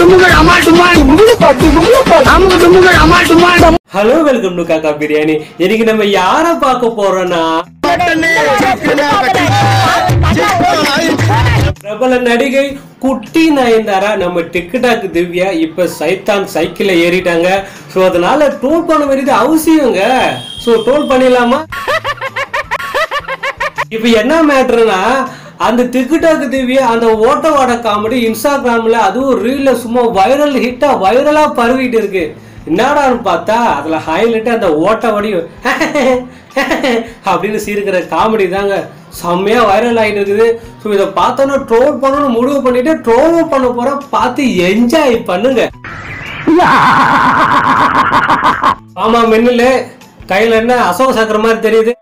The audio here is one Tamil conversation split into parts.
டுமுகள் அமால் டுமால் அமுக டுமுகள் அமால் டுமால் ஹலோ வெல்கம் டு காக்கா பிரியாணி இன்னைக்கு நம்ம யார பார்க்க போறோம்னா பிரபல நடிகை குட்டி நயன்தாரா நம்ம டிக்டாக் திவ்யா இப்ப சைத்தான் சைக்கிள்ல ஏறிட்டாங்க சோ அதனால டோல் பண்ண வேண்டியது அவசியங்க சோ டோல் பண்ணிடலாமா இப்ப என்ன மேட்டர்னா அந்த டிக்டாக் திவ்யா அந்த ஓட்ட வாட காமெடி இன்ஸ்டாகிராம்ல அதுவும் ரீல்ல சும்மா வைரல் ஹிட்டா வைரலா பரவிட்டு இருக்கு என்னடான்னு பார்த்தா அதுல ஹைலைட் அந்த ஓட்ட வடியும் அப்படின்னு சிரிக்கிற காமெடி தாங்க செம்மையா வைரல் ஆகிட்டு இருக்குது ஸோ இதை பார்த்தோன்னா ட்ரோல் பண்ணணும்னு முடிவு பண்ணிட்டு ட்ரோல் பண்ண போற பார்த்து என்ஜாய் பண்ணுங்க ஆமா மென்னுல கையில என்ன அசோக சக்கர மாதிரி தெரியுது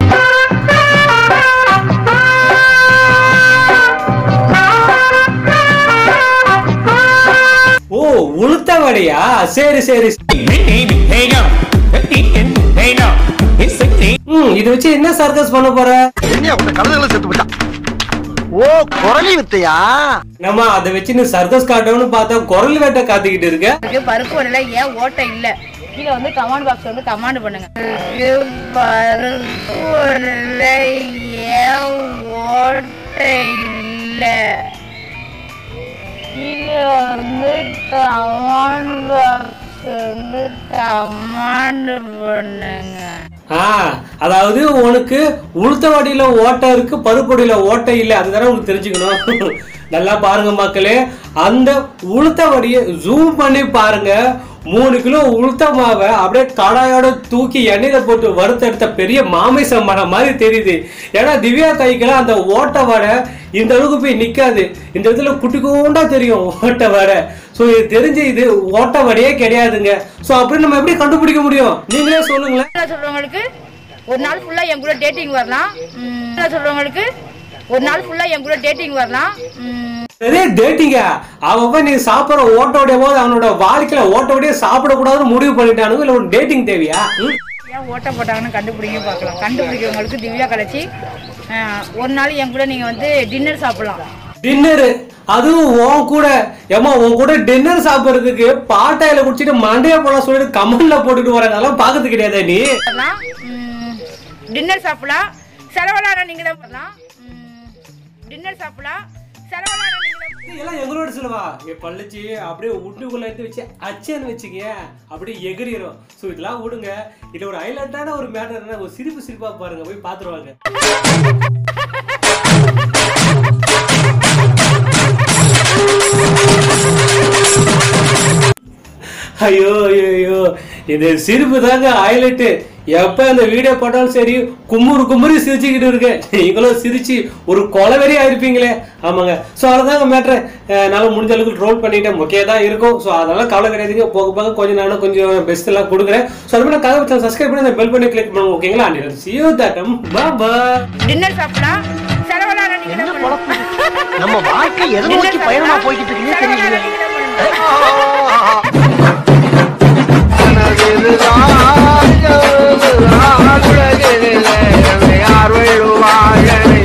ஓ உளுத்த வடையா சரி சரி ம் இது வச்சு என்ன சர்க்கஸ் பண்ண போற என்ன உங்க கழுதுகளை செத்து போச்சான் ஓ குரலி வித்தையா நம்ம அதை வச்சு நீ சர்க்கஸ் காட்டணும்னு பார்த்தா குரல் வேட்டை காத்துக்கிட்டு இருக்க இருக்கு பருப்பு வடையில ஏன் ஓட்டை இல்ல கீழே வந்து கமாண்ட் பாக்ஸ் வந்து கமாண்ட் பண்ணுங்க இருக்கு பருப்பு வடையில ஏன் ஓட்டை இல்ல கீழே வந்து கமாண்ட் பாக்ஸ் வந்து கமாண்ட் பண்ணுங்க ஆ அதாவது உனக்கு உளுத்த வடியில ஓட்டை இருக்கு பருப்பொடியில ஓட்டை இல்லை அதுதானே உனக்கு தெரிஞ்சுக்கணும் நல்லா பாருங்க மக்களே அந்த உளுத்த வடியை ஜூம் பண்ணி பாருங்க மூணு கிலோ உளுத்த மாவை அப்படியே கடாயோட தூக்கி எண்ணெயில போட்டு வறுத்தெடுத்த பெரிய மாமை சம்மானம் மாதிரி தெரியுது ஏன்னா திவ்யா கைக்கெல்லாம் அந்த ஓட்ட வடை இந்த அளவுக்கு போய் நிக்காது இந்த இடத்துல குட்டி கூண்டா தெரியும் ஓட்ட வடை ஸோ இது தெரிஞ்சு இது ஓட்ட வடையே கிடையாதுங்க ஸோ அப்படி நம்ம எப்படி கண்டுபிடிக்க முடியும் நீங்களே சொல்லுங்களேன் என்ன சொல்றவங்களுக்கு ஒரு நாள் ஃபுல்லா என் கூட டேட்டிங் வரலாம் உம், என்ன சொல்றவங்களுக்கு ஒரு நாள் ஃபுல்லா என் கூட டேட்டிங் வரலாம் உம், அதே டேட்டிங்க அவன் போய் நீ சாப்பிட்ற ஓட்டோடைய போது அவனோட வாழ்க்கையில ஓட்டோடைய சாப்பிடக்கூடாதுன்னு முடிவு பண்ணிட்டானுங்க இல்லை ஒரு டேட்டிங் தேவையா ம்? ஏன் ஓட்ட போட்டாங்கன்னு கண்டுபிடிங்க பார்க்கலாம் கண்டுபிடிக்கிறவங்களுக்கு திவ்யா கலைச்சி அஹ், ஒரு நாள் என் கூட நீங்க வந்து டின்னர் சாப்பிடலாம் டின்னரு அதுவும் உன் கூட ஏமா உன் கூட டின்னர் சாப்பிடுறதுக்கு பாட்டாயில குடிச்சிட்டு மண்டைய போல சொல்லிட்டு கமல்ல போட்டுட்டு வராங்க அதெல்லாம் பாக்கிறது கிடையாதா நீ வரலாம் டின்னர் சாப்பிடலாம் செலவலான நீங்க தான் வரலாம் டின்னர் சாப்பிடலாம் செலவலான நீங்க தான் இதெல்லாம் எங்களோட சொல்லுவா என் பள்ளிச்சு அப்படியே உட்டுக்குள்ள எடுத்து வச்சு அச்சன்னு வச்சுக்க அப்படியே எகிரிடும் ஸோ இதெல்லாம் விடுங்க இது ஒரு ஹைலைட்டான ஒரு மேட்டர் ஒரு சிரிப்பு சிரிப்பா பாருங்க போய் பாத்துருவாங்க ஐயோ ஐயோ ஐயோ இந்த சிரிப்பு தாங்க ஹைலைட்டு எப்ப இந்த வீடியோ போட்டாலும் சரி குமுறு குமுறி சிரிச்சுக்கிட்டு இருக்கேன் நீங்களும் சிரிச்சு ஒரு கொலவெறி ஆயிருப்பீங்களே ஆமாங்க ஸோ அதுதாங்க மேட்ரு நல்லா முடிஞ்ச அளவுக்கு ட்ரோல் பண்ணிட்டேன் முக்கிய தான் இருக்கும் ஸோ அதெல்லாம் கவலை கிடையாதுங்க போக போக கொஞ்சம் நானும் கொஞ்சம் பெஸ்ட் எல்லாம் கொடுக்குறேன் ஸோ அது மாதிரி கதை சப்ஸ்கிரைப் பண்ணி அந்த பெல் பண்ணி கிளிக் பண்ணுங்க ஓகேங்களா சியோ தாட்டம் பாபா டின்னர் சாப்பிடலாம் செலவலான நீங்க தான் பண்ணணும். நம்ம வாழ்க்கை எதை Dinner நோக்கி பயணமா சாப்பிடலாம், போய்கிட்டு இருக்குன்னே செலவலான தெரியல நீங்க தான் பண்ணணும். உலகிலே யார் வெல்லுவார்